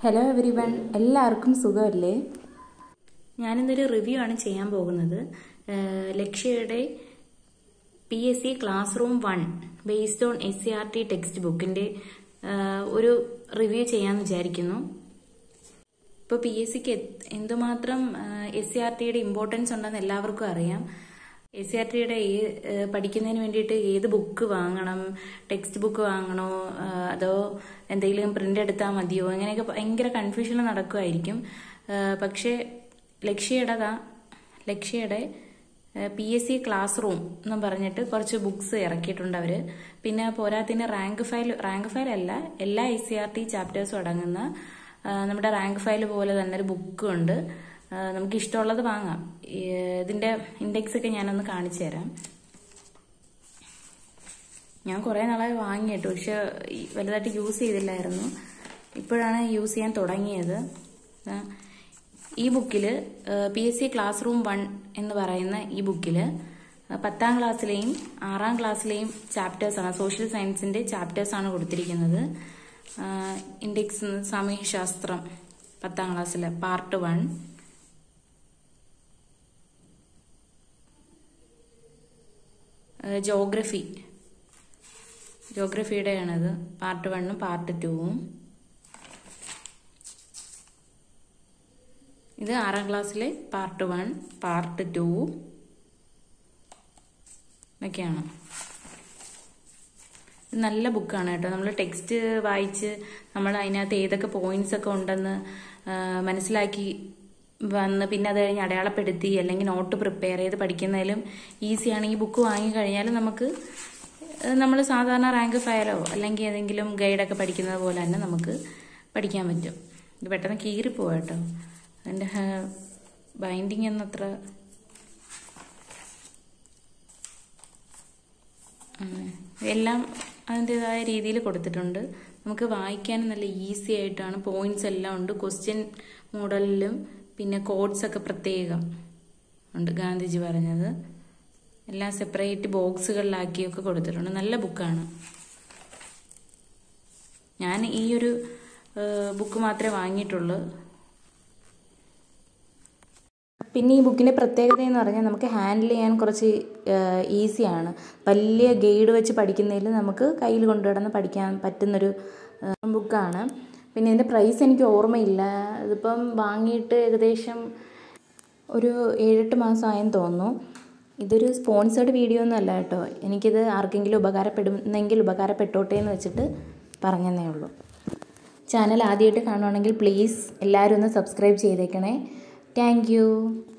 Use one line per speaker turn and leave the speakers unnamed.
Hello every one എല്ലാവർക്കും സുഖമല്ലേ
ഞാനിന്നൊരു review ആണ് ചെയ്യാൻ പോകുന്നത് ഏഹ് ലക്ഷ്യയുടെ P S C class room one based on S C R T text ബുക്കിന്റെ ഏഹ് ഒരു റിവ്യൂ ചെയ്യാമെന്ന് വിചാരിക്കുന്നു ഇപ്പോൾ പി എസ് സിക്ക് എന്തുമാത്രം എസ് സി ആർ ടിയുടെ ഇമ്പോർട്ടൻസ് ഉണ്ടെന്ന് എല്ലാവർക്കും അറിയാം എസ് സി ആർ ടിയുടെ പഠിക്കുന്നതിന് വേണ്ടിയിട്ട് ഏത് ബുക്ക് വാങ്ങണം ടെക്സ്റ്റ് ബുക്ക് വാങ്ങണോ ആ, അതോ എന്തെങ്കിലും പ്രിന്റ് എടുത്താൽ മതിയോ അങ്ങനെയൊക്കെ ഭയങ്കര കൺഫ്യൂഷൻ നടക്കുമായിരിക്കും ആ, പക്ഷേ ലക്ഷ്യയുടെതാ ലക്ഷ്യയുടെ P S C class room എന്നും പറഞ്ഞിട്ട് കുറച്ച് ബുക്സ് ഇറക്കിയിട്ടുണ്ട് അവർ പിന്നെ പോരാത്തിന് റാങ്ക് ഫയൽ റാങ്ക് ഫയൽ അല്ല എല്ലാ ഐ സി ആർ ടി ചാപ്റ്റേഴ്സും അടങ്ങുന്ന ആ, നമ്മുടെ റാങ്ക് ഫയൽ പോലെ തന്നെ ഒരു ബുക്കും ഉണ്ട് ആ, നമുക്ക് ഇഷ്ടമുള്ളത് വാങ്ങാം ഈ, ഇതിന്റെ ഇൻഡെക്സ് ഒക്കെ ഞാനൊന്ന് കാണിച്ചു തരാം ഞാൻ കുറേ നാളായി വാങ്ങിയിട്ടു പക്ഷെ ഈ വലുതായിട്ട് യൂസ് ചെയ്തില്ലായിരുന്നു ഇപ്പോഴാണ് യൂസ് ചെയ്യാൻ തുടങ്ങിയത് ആ, ഈ ബുക്കിൽ P S C class room one എന്ന് പറയുന്ന ഈ ബുക്കിൽ പത്താം ക്ലാസ്സിലെയും ആറാം ക്ലാസ്സിലെയും ചാപ്റ്റേഴ്സാണ് സോഷ്യൽ സയൻസിന്റെ ചാപ്റ്റേഴ്സാണ് കൊടുത്തിരിക്കുന്നത് ഇൻഡെക്സ് സാമൂഹ്യശാസ്ത്രം പത്താം ക്ലാസ്സിലെ പാർട്ട് വൺ ജോഗ്രഫി ജോഗ്രഫിയുടെയാണത് പാർട്ട് വണ്ണും പാർട്ട് ടൂവും ഇത് ആറാം ക്ലാസ്സിലെ പാർട്ട് വൺ പാർട്ട് ടു ഇതൊക്കെയാണ് ഇത് നല്ല ബുക്കാണ് കേട്ടോ നമ്മൾ ടെക്സ്റ്റ് വായിച്ച് നമ്മൾ അതിനകത്ത് ഏതൊക്കെ പോയിന്റ്സ് ഒക്കെ ഉണ്ടെന്ന് ആ, മനസ്സിലാക്കി വന്ന് പിന്നെ അത് കഴിഞ്ഞ് അടയാളപ്പെടുത്തി അല്ലെങ്കിൽ നോട്ട് പ്രിപ്പയർ ചെയ്ത് പഠിക്കുന്നതിലും ഈസിയാണ് ഈ ബുക്ക് വാങ്ങിക്കഴിഞ്ഞാൽ നമുക്ക് നമ്മൾ സാധാരണ റാങ്ക് ഫയലോ അല്ലെങ്കിൽ ഏതെങ്കിലും ഗൈഡൊക്കെ പഠിക്കുന്നത് പോലെ തന്നെ നമുക്ക് പഠിക്കാൻ പറ്റും ഇത് പെട്ടെന്ന് കീറിപ്പോവാ കേട്ടോ അതിൻ്റെ ബൈൻഡിങ് ഒന്നും അത്ര ഉം. എല്ലാം അതിൻ്റെതായ രീതിയിൽ കൊടുത്തിട്ടുണ്ട് നമുക്ക് വായിക്കാനും നല്ല ഈസി ആയിട്ടാണ് പോയിന്റ്സ് എല്ലാം ഉണ്ട് ക്വസ്റ്റ്യൻ മോഡലിലും പിന്നെ കോഡ്സ് ഒക്കെ പ്രത്യേകം ഉണ്ട് ഗാന്ധിജി പറഞ്ഞത് എല്ലാം സെപ്പറേറ്റ് ബോക്സുകളിലാക്കിയൊക്കെ കൊടുത്തിട്ടുണ്ട് നല്ല ബുക്കാണ് ഞാൻ ഈ ഒരു ബുക്ക് മാത്രമേ വാങ്ങിയിട്ടുള്ളൂ
പിന്നെ ഈ ബുക്കിൻ്റെ പ്രത്യേകത എന്ന് പറഞ്ഞാൽ നമുക്ക് ഹാൻഡിൽ ചെയ്യാൻ കുറച്ച് ഈസിയാണ് വലിയ ഗൈഡ് വെച്ച് പഠിക്കുന്നതിൽ നമുക്ക് കയ്യിൽ കൊണ്ടുകിടന്ന് പഠിക്കാൻ പറ്റുന്നൊരു ബുക്കാണ് പിന്നെ ഇതിൻ്റെ പ്രൈസ് എനിക്ക് ഓർമ്മയില്ല ഇതിപ്പം വാങ്ങിയിട്ട് ഏകദേശം ഒരു ഏഴെട്ട് മാസമായെന്ന് തോന്നുന്നു ഇതൊരു സ്പോൺസേഡ് വീഡിയോ ഒന്നും അല്ല കേട്ടോ എനിക്കിത് ആർക്കെങ്കിലും ഉപകാരപ്പെടുന്നെങ്കിൽ ഉപകാരപ്പെട്ടോട്ടെ എന്ന് വെച്ചിട്ട് പറഞ്ഞതേ ഉള്ളൂ ചാനൽ ആദ്യമായിട്ട് കാണുവാണെങ്കിൽ പ്ലീസ് എല്ലാവരും ഒന്ന് സബ്സ്ക്രൈബ് ചെയ്തേക്കണേ താങ്ക്